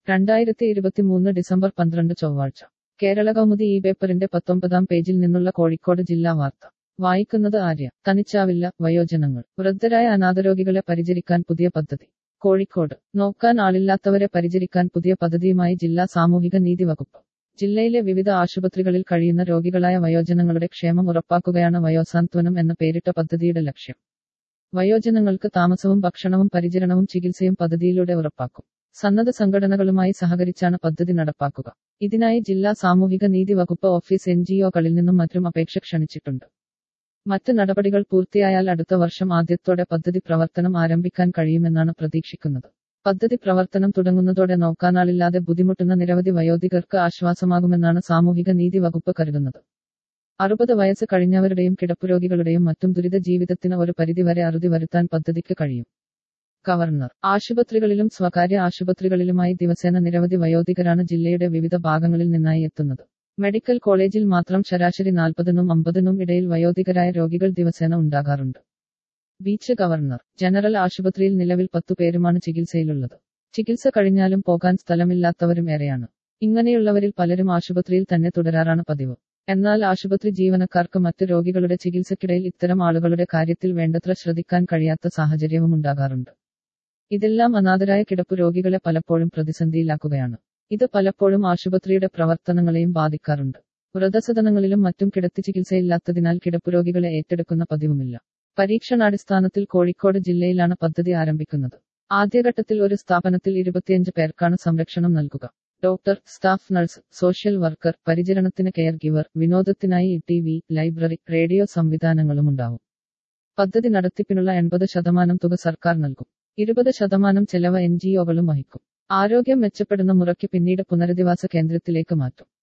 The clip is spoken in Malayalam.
രണ്ടായിരത്തി ഇരുപത്തിമൂന്ന് ഡിസംബർ പന്ത്രണ്ട് ചൊവ്വാഴ്ച കേരള കൗമുദി ഈ പേപ്പറിന്റെ പത്തൊമ്പതാം പേജിൽ നിന്നുള്ള കോഴിക്കോട് ജില്ലാ വാർത്ത വായിക്കുന്നത് ആര്യ തനിച്ചാവില്ല വയോജനങ്ങൾ വൃദ്ധരായ അനാഥരോഗികളെ പരിചരിക്കാൻ പുതിയ പദ്ധതി കോഴിക്കോട് നോക്കാൻ ആളില്ലാത്തവരെ പരിചരിക്കാൻ പുതിയ പദ്ധതിയുമായി ജില്ലാ സാമൂഹിക നീതി വകുപ്പ് ജില്ലയിലെ വിവിധ ആശുപത്രികളിൽ കഴിയുന്ന രോഗികളായ വയോജനങ്ങളുടെ ക്ഷേമം ഉറപ്പാക്കുകയാണ് വയോസാന്ത്വനം എന്ന പേരിട്ട പദ്ധതിയുടെ ലക്ഷ്യം വയോജനങ്ങൾക്ക് താമസവും ഭക്ഷണവും പരിചരണവും ചികിത്സയും പദ്ധതിയിലൂടെ ഉറപ്പാക്കും സന്നദ്ധ സംഘടനകളുമായി സഹകരിച്ചാണ് പദ്ധതി നടപ്പാക്കുക ഇതിനായി ജില്ലാ സാമൂഹിക നീതി വകുപ്പ് ഓഫീസ് എൻ ജിഒകളിൽ നിന്നും മറ്റും അപേക്ഷ ക്ഷണിച്ചിട്ടുണ്ട് മറ്റ് നടപടികൾ പൂർത്തിയായാൽ അടുത്ത വർഷം ആദ്യത്തോടെ പദ്ധതി പ്രവർത്തനം ആരംഭിക്കാൻ കഴിയുമെന്നാണ് പ്രതീക്ഷിക്കുന്നത് പദ്ധതി പ്രവർത്തനം തുടങ്ങുന്നതോടെ നോക്കാനാളില്ലാതെ ബുദ്ധിമുട്ടുന്ന നിരവധി വയോധികർക്ക് ആശ്വാസമാകുമെന്നാണ് സാമൂഹിക നീതി വകുപ്പ് കരുതുന്നത് അറുപത് വയസ്സ് കഴിഞ്ഞവരുടെയും കിടപ്പുരോഗികളുടെയും മറ്റും ദുരിത ജീവിതത്തിന് ഒരു പരിധിവരെ അറുതി വരുത്താൻ പദ്ധതിക്ക് കഴിയും ഗവർണർ ആശുപത്രികളിലും സ്വകാര്യ ആശുപത്രികളിലുമായി ദിവസേന നിരവധി വയോധികരാണ് ജില്ലയുടെ വിവിധ ഭാഗങ്ങളിൽ നിന്നായി എത്തുന്നത് മെഡിക്കൽ കോളേജിൽ മാത്രം ശരാശരി നാൽപ്പതിനും അമ്പതിനും ഇടയിൽ വയോധികരായ രോഗികൾ ദിവസേന ഉണ്ടാകാറുണ്ട് ബീച്ച് ഗവർണർ ജനറൽ ആശുപത്രിയിൽ നിലവിൽ പത്തു പേരുമാണ് ചികിത്സയിലുള്ളത് ചികിത്സ കഴിഞ്ഞാലും പോകാൻ സ്ഥലമില്ലാത്തവരും ഏറെയാണ് ഇങ്ങനെയുള്ളവരിൽ പലരും ആശുപത്രിയിൽ തന്നെ തുടരാറാണ് പതിവ് എന്നാൽ ആശുപത്രി ജീവനക്കാർക്ക് മറ്റ് രോഗികളുടെ ചികിത്സയ്ക്കിടയിൽ ഇത്തരം ആളുകളുടെ കാര്യത്തിൽ വേണ്ടത്ര ശ്രദ്ധിക്കാൻ കഴിയാത്ത സാഹചര്യവും ഉണ്ടാകാറുണ്ട് ഇതെല്ലാം അനാഥരായ കിടപ്പു രോഗികളെ പലപ്പോഴും പ്രതിസന്ധിയിലാക്കുകയാണ് ഇത് പലപ്പോഴും ആശുപത്രിയുടെ പ്രവർത്തനങ്ങളെയും ബാധിക്കാറുണ്ട് വൃതസദനങ്ങളിലും മറ്റും കിടത്തി ചികിത്സയില്ലാത്തതിനാൽ കിടപ്പുരോഗികളെ ഏറ്റെടുക്കുന്ന പതിവുമില്ല പരീക്ഷണാടിസ്ഥാനത്തിൽ കോഴിക്കോട് ജില്ലയിലാണ് പദ്ധതി ആരംഭിക്കുന്നത് ആദ്യഘട്ടത്തിൽ ഒരു സ്ഥാപനത്തിൽ ഇരുപത്തിയഞ്ച് പേർക്കാണ് സംരക്ഷണം നൽകുക doctor staff nurse social worker പരിചരണത്തിന് കെയർ ഗിവർ വിനോദത്തിനായി ടി വി ലൈബ്രറി റേഡിയോ സംവിധാനങ്ങളും ഉണ്ടാവും പദ്ധതി നടത്തിപ്പിനുള്ള എൺപത് ശതമാനം തുക സർക്കാർ നൽകും ഇരുപത് ശതമാനം ചെലവ് എൻ ജിഒകളും വഹിക്കും ആരോഗ്യം മെച്ചപ്പെടുന്ന മുറയ്ക്ക് പിന്നീട് പുനരധിവാസ കേന്ദ്രത്തിലേക്ക് മാറ്റും